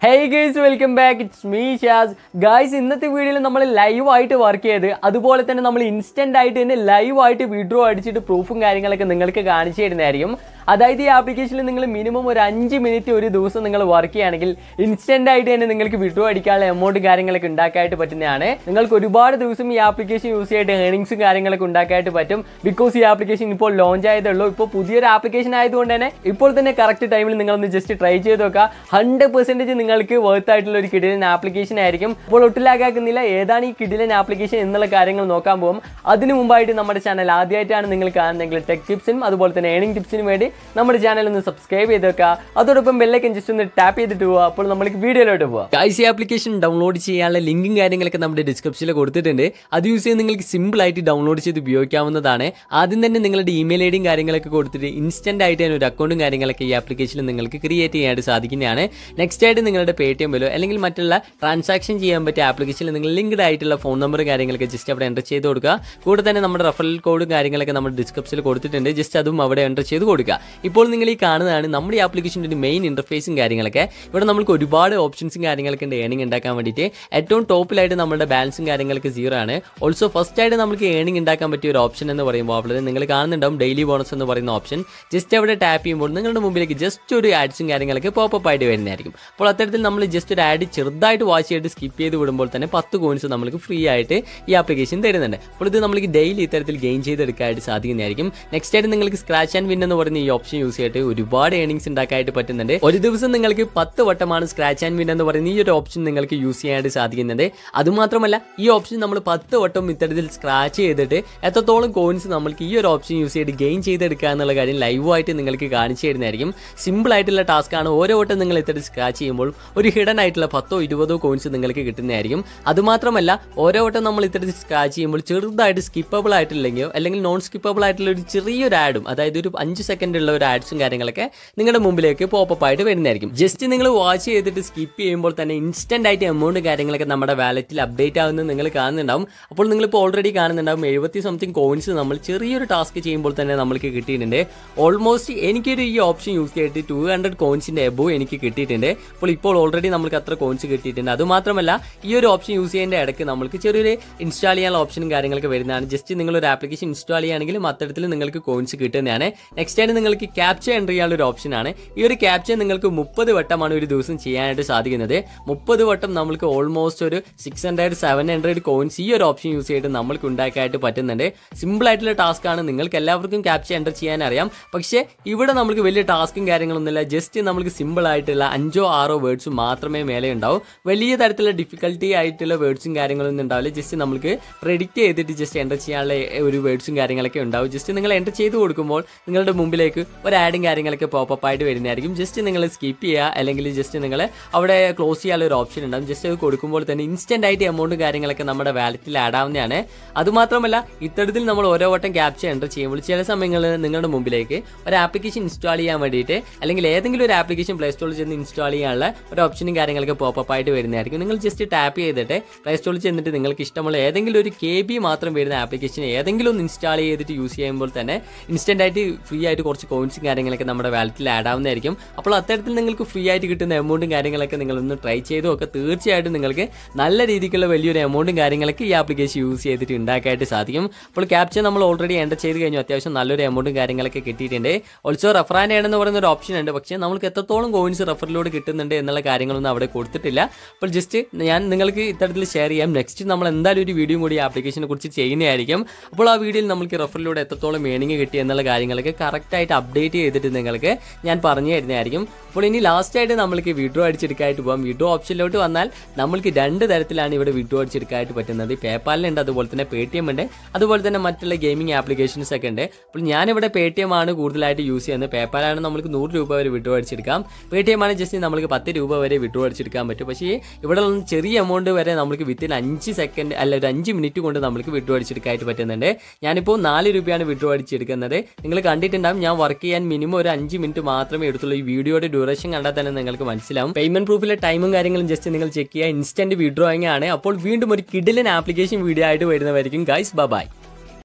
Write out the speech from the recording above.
hey guys welcome back it's me Shaz guys ഇന്നത്തെ വീഡിയോയിൽ നമ്മൾ ലൈവ് ആയിട്ട് വർക്ക് ചെയ്ത് അതുപോലെ തന്നെ നമ്മൾ ഇൻസ്റ്റന്റ് ആയിട്ട് തന്നെ ലൈവ് ആയിട്ട് വിഡ്രോ അടിച്ചിട്ട് പ്രൂഫും കാര്യങ്ങളൊക്കെ നിങ്ങൾക്ക് കാണിച്ചു തരുന്നതായിരിക്കും അതായത് ഈ ആപ്ലിക്കേഷനിൽ നിങ്ങൾ മിനിമം ഒരു അഞ്ച് മിനിറ്റ് ഒരു ദിവസം നിങ്ങൾ വർക്ക് ചെയ്യുകയാണെങ്കിൽ ഇൻസ്റ്റന്റ് ആയിട്ട് തന്നെ നിങ്ങൾക്ക് വിഡ്രോ അടിക്കാനുള്ള എമൗണ്ട് കാര്യങ്ങളൊക്കെ ഉണ്ടാക്കാനായിട്ട് പറ്റുന്നതാണ് നിങ്ങൾക്ക് ഒരുപാട് ദിവസം ഈ ആപ്ലിക്കേഷൻ യൂസ് ചെയ്തിട്ട് ഏണിങ്സും കാര്യങ്ങളൊക്കെ ഉണ്ടാക്കാനായിട്ട് പറ്റും ബിക്കോസ് ഈ ആപ്ലിക്കേഷൻ ഇപ്പോൾ ലോഞ്ച് ആയതേ ഉള്ളൂ ഇപ്പോൾ പുതിയൊരു ആപ്ലിക്കേഷൻ ആയതുകൊണ്ട് തന്നെ ഇപ്പോൾ തന്നെ കറക്റ്റ് ടൈമിൽ നിങ്ങളൊന്ന് ജസ്റ്റ് ട്രൈ ചെയ്ത് നോക്കുക ഹൺഡ്രഡ് പെർസെൻറ്റേജ് നിങ്ങൾക്ക് വർത്ത് ആയിട്ടുള്ള ഒരു കിടിലൻ ആപ്ലിക്കേഷൻ ആയിരിക്കും അപ്പോൾ ഒട്ടിലാക്കാക്കുന്നില്ല ഏതാണ് ഈ കിടിലൻ ആപ്ലിക്കേഷൻ എന്നുള്ള കാര്യങ്ങൾ നോക്കാൻ പോകും അതിന് മുമ്പായിട്ട് നമ്മുടെ ചാനൽ ആദ്യമായിട്ടാണ് നിങ്ങൾ കാണുന്നതെങ്കിൽ ടെക് ടിപ്സിനും അതുപോലെ തന്നെ ഏണിംഗ് ടിപ്സിനും വേണ്ടി നമ്മുടെ ചാനൽ ഒന്ന് സബ്സ്ക്രൈബ് ചെയ്ത് വെക്കുക അതോടൊപ്പം ബെല്ലൈക്കൻ ജസ്റ്റ് ഒന്ന് ടാപ്പ് ചെയ്തിട്ട് പോവുക അപ്പോൾ നമുക്ക് വീഡിയോയിലോട്ട് പോവാം ഗൈസ് ഈ ആപ്ലിക്കേഷൻ ഡൗൺലോഡ് ചെയ്യാനുള്ള ലിങ്കും കാര്യങ്ങളൊക്കെ നമ്മുടെ ഡിസ്ക്രിപ്ഷനിൽ കൊടുത്തിട്ടുണ്ട് അത് യൂസ് ചെയ്ത് നിങ്ങൾക്ക് സിമ്പിൾ ആയിട്ട് ഡൗൺലോഡ് ചെയ്ത് ഉപയോഗിക്കാവുന്നതാണ് ആദ്യം തന്നെ നിങ്ങളുടെ ഇമെയിൽ ഐ ഡിയും കാര്യങ്ങളൊക്കെ കൊടുത്തിട്ട് ഇൻസ്റ്റന്റ് ആയിട്ട് തന്നെ ഒരു അക്കൗണ്ടും കാര്യങ്ങളൊക്കെ ഈ ആപ്ലിക്കേഷനിൽ നിങ്ങൾക്ക് ക്രിയേറ്റ് ചെയ്യാനായിട്ട് സാധിക്കുന്നതാണ് നെക്സ്റ്റ് ആയിട്ട് നിങ്ങളുടെ പേ ടി എം ബിലോ അല്ലെങ്കിൽ മറ്റുള്ള ട്രാൻസാക്ഷൻ ചെയ്യാൻ പറ്റിയ ആപ്ലിക്കേഷനിൽ നിങ്ങൾ ലിങ്ക്ഡ് ആയിട്ടുള്ള ഫോൺ നമ്പർ കാര്യങ്ങളൊക്കെ ജസ്റ്റ് അവിടെ എൻ്റർ ചെയ്ത് കൊടുക്കുക കൂടെ തന്നെ നമ്മുടെ റഫറൽ കോഡും കാര്യങ്ങളൊക്കെ നമ്മുടെ ഡിസ്ക്രിപ്ഷനിൽ കൊടുത്തിട്ടുണ്ട് ജസ്റ്റ് അതും അവിടെ എൻ്റർ ചെയ്ത് കൊടുക്കുക ഇപ്പോൾ നിങ്ങൾ ഈ കാണുന്നതാണ് നമ്മുടെ ഈ ആപ്ലിക്കേഷൻ്റെ ഒരു മെയിൻ ഇൻ്റർഫേസും കാര്യങ്ങളൊക്കെ ഇവിടെ നമുക്ക് ഒരുപാട് ഓപ്ഷൻസും കാര്യങ്ങളൊക്കെ ഉണ്ട് ഏണിംഗ് ഉണ്ടാക്കാൻ വേണ്ടിയിട്ട് ഏറ്റവും ടോപ്പിലായിട്ട് നമ്മുടെ ബാലൻസും കാര്യങ്ങളൊക്കെ സീറോ ആണ് ഓൾസോ ഫസ്റ്റ് ആയിട്ട് നമുക്ക് ഏണിംഗ് ഉണ്ടാക്കാൻ പറ്റിയ ഒരു ഓപ്ഷൻ എന്ന് പറയുമ്പോൾ അവിടെ നിങ്ങൾ കാണുന്നുണ്ടാവും ഡെയിലി ബോണസ് എന്ന് പറയുന്ന ഓപ്ഷൻ ജസ്റ്റ് അവിടെ ടാപ്പ് ചെയ്യുമ്പോൾ നിങ്ങളുടെ മുമ്പിലേക്ക് ജസ്റ്റ് ഒരു ആഡ്സും കാര്യങ്ങളൊക്കെ പോപ്പപ്പ് ആയിട്ട് വരുന്നതായിരിക്കും അപ്പോൾ അത്തരത്തിൽ നമ്മൾ ജസ്റ്റ് ഒരു ആഡ് ചെറുതായിട്ട് വാച്ച് ചെയ്തിട്ട് സ്കിപ്പ് ചെയ്ത് വിടുമ്പോൾ തന്നെ പത്ത് കോയിൻസ് നമുക്ക് ഫ്രീ ആയിട്ട് ഈ ആപ്ലിക്കേഷൻ തരുന്നുണ്ട് അപ്പോൾ ഇത് നമുക്ക് ഡെയിലി ഇത്തരത്തിൽ ഗെയിൻ ചെയ്തെടുക്കാനായിട്ട് സാധിക്കുന്നതായിരിക്കും നെക്സ്റ്റ് ആയിട്ട് നിങ്ങൾക്ക് സ്ക്രാച്ച് ആൻഡ് വിൻ എന്ന് പറയുന്ന ഈ ഓപ്ഷൻ യൂസ് ചെയ്തിട്ട് ഒരുപാട് ഏണിങ്സ് ഉണ്ടാക്കാനായിട്ട് പറ്റുന്നുണ്ട് ഒരു ദിവസം നിങ്ങൾക്ക് പത്ത് വട്ടമാണ് സ്ക്രാച്ച് ആൻഡ് വിൻ എന്ന് പറയുന്ന ഈ ഒരു ഓപ്ഷൻ നിങ്ങൾക്ക് യൂസ് ചെയ്യാനായിട്ട് സാധിക്കുന്നത് അതുമാത്രമല്ല ഈ ഓപ്ഷൻ നമ്മൾ പത്ത് വട്ടം ഇത്തരത്തിൽ സ്ക്രാച്ച് ചെയ്തിട്ട് എത്രത്തോളം കോയിൻസ് നമ്മൾക്ക് ഈ ഒരു ഓപ്ഷൻ യൂസ് ചെയ്ത് ഗെയിൻ ചെയ്തെടുക്കുക എന്നുള്ള കാര്യം ലൈവായിട്ട് നിങ്ങൾക്ക് കാണിച്ചു തരുന്നതായിരിക്കും സിമ്പിൾ ആയിട്ടുള്ള ടാസ്ക് ആണ് ഓരോ വട്ടം നിങ്ങൾ ഇത്തരത്തിൽ സ്ക്രാച്ച് ചെയ്യുമ്പോൾ ഒരു ഹിഡൻ ആയിട്ടുള്ള പത്തോ ഇരുപതോ കോയിൻസ് നിങ്ങൾക്ക് കിട്ടുന്നതായിരിക്കും അതുമാത്രമല്ല ഓരോ വട്ടം നമ്മൾ ഇത്തരത്തിൽ സ്ക്രാച്ച് ചെയ്യുമ്പോൾ ചെറുതായിട്ട് സ്കിപ്പബിൾ ആയിട്ടില്ലെങ്കിലോ അല്ലെങ്കിൽ നോൺ സ്കിപ്പബിൾ ആയിട്ടുള്ള ഒരു ചെറിയൊരു ആഡും അതായത് ഒരു അഞ്ച് സെക്കൻഡ് ഉള്ള ഒരു ആഡ്സും കാര്യങ്ങളൊക്കെ നിങ്ങളുടെ മുമ്പിലേക്ക് പോപ്പപ്പ് ആയിട്ട് വരുന്നതായിരിക്കും ജസ്റ്റ് നിങ്ങൾ വാച്ച് ചെയ്തിട്ട് സ്കിപ്പ് ചെയ്യുമ്പോൾ തന്നെ ഇൻസ്റ്റന്റ് ആയിട്ട് എമൗണ്ട് കാര്യങ്ങളൊക്കെ നമ്മുടെ വാലറ്റിൽ അപ്ഡേറ്റ് ആവുന്നത് നിങ്ങൾ കാണുന്നുണ്ടാവും അപ്പോൾ നിങ്ങളിപ്പോൾ ഓൾറെഡി കാണുന്നുണ്ടാവും എഴുപത്തി സംതിങ് കോയിൻസ് നമ്മൾ ചെറിയൊരു ടാസ്ക് ചെയ്യുമ്പോൾ തന്നെ നമ്മൾക്ക് കിട്ടിയിട്ടുണ്ട് ഓൾമോസ്റ്റ് എനിക്കൊരു ഈ ഓപ്ഷൻ യൂസ് ചെയ്തിട്ട് ടു ഹൺഡ്രഡ് കോയിൻസിന്റെ എബോ എനിക്ക് കിട്ടിയിട്ടുണ്ട് അപ്പോൾ ഇപ്പോൾ ഓൾറെഡി നമുക്ക് അത്ര കോയിൻസ് കിട്ടിയിട്ടുണ്ട് അതുമാത്രമല്ല ഈ ഒരു ഓപ്ഷൻ യൂസ് ചെയ്യുന്നതിന്റെ ഇടയ്ക്ക് നമുക്ക് ചെറിയൊരു ഇൻസ്റ്റാൾ ചെയ്യാനുള്ള ഓപ്ഷനും കാര്യങ്ങളൊക്കെ വരുന്നതാണ് ജസ്റ്റ് നിങ്ങൾ ഒരു ആപ്ലിക്കേഷൻ ഇൻസ്റ്റാൾ ചെയ്യുകയാണെങ്കിലും അത്തരത്തിൽ നിങ്ങൾക്ക് കോയിൻസ് കിട്ടുന്നതാണ് നെക്സ്റ്റ് ആയിട്ട് നിങ്ങൾക്ക് ക്യാപ്ചർ എൻ്റർ ചെയ്യാനുള്ള ഒരു ഓപ്ഷനാണ് ഈ ഒരു ക്യാപ്ചർ നിങ്ങൾക്ക് മുപ്പത് വട്ടമാണ് ഒരു ദിവസം ചെയ്യാനായിട്ട് സാധിക്കുന്നത് മുപ്പത് വട്ടം നമുക്ക് ഓൾമോസ്റ്റ് ഒരു six hundred seven hundred coins ഈ ഒരു ഓപ്ഷൻ യൂസ് ചെയ്തിട്ട് നമ്മൾക്ക് ഉണ്ടാക്കാനായിട്ട് പറ്റുന്നുണ്ട് സിമ്പിൾ ആയിട്ടുള്ള ടാസ്ക് ആണ് നിങ്ങൾക്ക് എല്ലാവർക്കും ക്യാപ്ചർ എൻ്റർ ചെയ്യാൻ അറിയാം പക്ഷേ ഇവിടെ നമുക്ക് വലിയ ടാസ്കും കാര്യങ്ങളൊന്നുമില്ല ജസ്റ്റ് നമുക്ക് സിമ്പിൾ ആയിട്ടുള്ള അഞ്ചോ ആറോ വേർഡ്സും മാത്രമേ മേലെ ഉണ്ടാവും വലിയ തരത്തിലുള്ള ഡിഫിക്കൽട്ടി ആയിട്ടുള്ള വേർഡ്സും കാര്യങ്ങളൊന്നും ഉണ്ടാവില്ല ജസ്റ്റ് നമുക്ക് പ്രെഡിക്റ്റ് ചെയ്തിട്ട് ജസ്റ്റ് എൻ്റർ ചെയ്യാനുള്ള ഒരു വേർഡ്സും കാര്യങ്ങളൊക്കെ ഉണ്ടാവും ജസ്റ്റ് നിങ്ങൾ എൻ്റർ ചെയ്ത് കൊടുക്കുമ്പോൾ നിങ്ങളുടെ മുമ്പിലേക്ക് ഒരു ആഡും കാര്യങ്ങളൊക്കെ പോപ്പപ്പ് ആയിട്ട് വരുന്നതായിരിക്കും ജസ്റ്റ് നിങ്ങൾ സ്കിപ്പ് ചെയ്യുക അല്ലെങ്കിൽ ജസ്റ്റ് നിങ്ങൾ അവിടെ ക്ലോസ് ചെയ്യാനുള്ള ഒരു ഓപ്ഷൻ ഉണ്ടാവും ജസ്റ്റ് അത് കൊടുക്കുമ്പോൾ തന്നെ ഇൻസ്റ്റന്റ് ആയിട്ട് എമൗണ്ട് കാര്യങ്ങളൊക്കെ നമ്മുടെ വാലറ്റിൽ ആഡ് ആവുന്നതാണ് അതുമാത്രമല്ല ഇത്തരത്തിൽ നമ്മൾ ഓരോ വട്ടം ക്യാപ്ചർ എൻ്റർ ചെയ്യുമ്പോൾ ചില സമയങ്ങളിൽ നിങ്ങളുടെ മുമ്പിലേക്ക് ഒരു ആപ്ലിക്കേഷൻ ഇൻസ്റ്റാൾ ചെയ്യാൻ വേണ്ടിയിട്ട് അല്ലെങ്കിൽ ഏതെങ്കിലും ഒരു ആപ്ലിക്കേഷൻ പ്ലേ സ്റ്റോറിൽ ചെന്ന് ഇൻസ്റ്റാൾ ചെയ്യാനുള്ള ഒരു ഓപ്ഷനും കാര്യങ്ങളൊക്കെ പോപ്പപ്പ് ആയിട്ട് വരുന്നതായിരിക്കും നിങ്ങൾ ജസ്റ്റ് ടാപ്പ് ചെയ്തിട്ട് പ്ലേ സ്റ്റോറിൽ ചെന്നിട്ട് നിങ്ങൾക്ക് ഇഷ്ടമുള്ള ഏതെങ്കിലും ഒരു കെ ബി മാത്രം വരുന്ന ആപ്ലിക്കേഷൻ ഏതെങ്കിലും ഒന്ന് ഇൻസ്റ്റാൾ ചെയ്തിട്ട് യൂസ് ചെയ്യുമ്പോൾ തന്നെ ഇൻസ്റ്റന്റ് ആയിട്ട് ഫ്രീ ആയിട്ട് കുറച്ച് കോയിൻസും കാര്യങ്ങളൊക്കെ നമ്മുടെ വാലറ്റിൽ ആഡ് ആവുന്നതായിരിക്കും അപ്പോൾ അത്തരത്തിൽ നിങ്ങൾക്ക് ഫ്രീ ആയിട്ട് കിട്ടുന്ന എമൗണ്ടും കാര്യങ്ങളൊക്കെ നിങ്ങളൊന്ന് ട്രൈ ചെയ്തു ഒക്കെ തീർച്ചയായിട്ടും നിങ്ങൾക്ക് നല്ല രീതിക്കുള്ള വലിയൊരു എമൗണ്ടും കാര്യങ്ങളൊക്കെ ഈ ആപ്ലിക്കേഷൻ യൂസ് ചെയ്തിട്ട് ഉണ്ടാക്കാനായിട്ട് സാധിക്കും അപ്പോൾ ക്യാപ്ചർ നമ്മൾ ഓൾറെഡി എൻ്റർ ചെയ്ത് കഴിഞ്ഞു അത്യാവശ്യം നല്ലൊരു എമൗണ്ടും കാര്യങ്ങളൊക്കെ കിട്ടിയിട്ടുണ്ട് ഓൾസോ റെഫറാൻ എന്ന് പറയുന്ന ഒരു ഓപ്ഷൻ ഉണ്ട് പക്ഷേ നമുക്ക് എത്രത്തോളം കോയിൻസ് റെഫറിലൂടെ കിട്ടുന്നുണ്ട് എന്നുള്ള കാര്യങ്ങളൊന്നും അവിടെ കൊടുത്തിട്ടില്ല അപ്പോൾ ജസ്റ്റ് ഞാൻ നിങ്ങൾക്ക് ഇത്തരത്തിൽ ഷെയർ ചെയ്യാം നെക്സ്റ്റ് നമ്മൾ എന്തായാലും ഒരു വീഡിയോ കൂടി ഈ ആപ്ലിക്കേഷനെ കുറിച്ച് ചെയ്യുന്നതായിരിക്കും അപ്പോൾ ആ വീഡിയോയിൽ നമുക്ക് റെഫറിലൂടെ എത്രത്തോളം മേണിങ് കിട്ടി എന്നുള്ള കാര്യങ്ങളൊക്കെ കറക്റ്റായിട്ട് അപ്ഡേറ്റ് ചെയ്തിട്ട് നിങ്ങൾക്ക് ഞാൻ പറഞ്ഞു തരുന്നതായിരിക്കും അപ്പോൾ ഇനി ലാസ്റ്റ് ആയിട്ട് നമ്മൾക്ക് വിഡ്രോ അടിച്ചെടുക്കാനായിട്ട് പോകാം വിഡ്രോ ഓപ്ഷനിലോട്ട് വന്നാൽ നമ്മൾക്ക് രണ്ട് തരത്തിലാണ് ഇവിടെ വിഡ്രോ അടിച്ചെടുക്കാനായിട്ട് പറ്റുന്നത് പേപ്പാലിനുണ്ട് അതുപോലെ തന്നെ പേ ടി എം ഉണ്ട് അതുപോലെ തന്നെ മറ്റുള്ള ഗെയിമിംഗ് ആപ്ലിക്കേഷൻസ് ഒക്കെ ഉണ്ട് അപ്പോൾ ഞാനിവിടെ പേ ടി എം ആണ് കൂടുതലായിട്ട് യൂസ് ചെയ്യുന്നത് പേപ്പാലാണ് നമുക്ക് നൂറ് രൂപ വരെ വിഡ്രോ അടിച്ചെടുക്കാം പേ ടി എം ആണ് ജസ്റ്റ് നമുക്ക് പത്ത് രൂപ വരെ വിഡ്രോ അടിച്ചെടുക്കാൻ പറ്റും പക്ഷേ ഇവിടെ ഉള്ള ചെറിയ എമൗണ്ട് വരെ നമുക്ക് വിത്തിൻ അഞ്ച് സെക്കൻഡ് അല്ല ഒരു അഞ്ച് മിനിറ്റ് കൊണ്ട് നമുക്ക് വിഡ്രോ അടിച്ചെടുക്കാനായിട്ട് പറ്റുന്നുണ്ട് ഞാനിപ്പോൾ നാല് രൂപയാണ് വിഡ്രോ അടിച്ചെടുക്കുന്നത് നിങ്ങൾ കണ്ടിട്ടുണ്ടാവും ഞാൻ വർക്ക് ചെയ്യാൻ മിനിമം ഒരു അഞ്ച് മിനിറ്റ് മാത്രമേ എടുത്തുള്ളൂ ഈ വീഡിയോയുടെ ഡ്യൂറേഷൻ കണ്ടാൽ തന്നെ നിങ്ങൾക്ക് മനസ്സിലാവും പേയ്മെന്റ് പ്രൂഫിലെ ടൈമും കാര്യങ്ങളും ജസ്റ്റ് നിങ്ങൾ ചെക്ക് ചെയ്യുക ഇൻസ്റ്റന്റ് വിഡ്രോയിങ് ആണ് അപ്പോൾ വീണ്ടും ഒരു കിഡിലൻ ആപ്ലിക്കേഷൻ വീഡിയോ ആയിട്ട് വരുന്നതായിരിക്കും ഗൈസ് ബൈ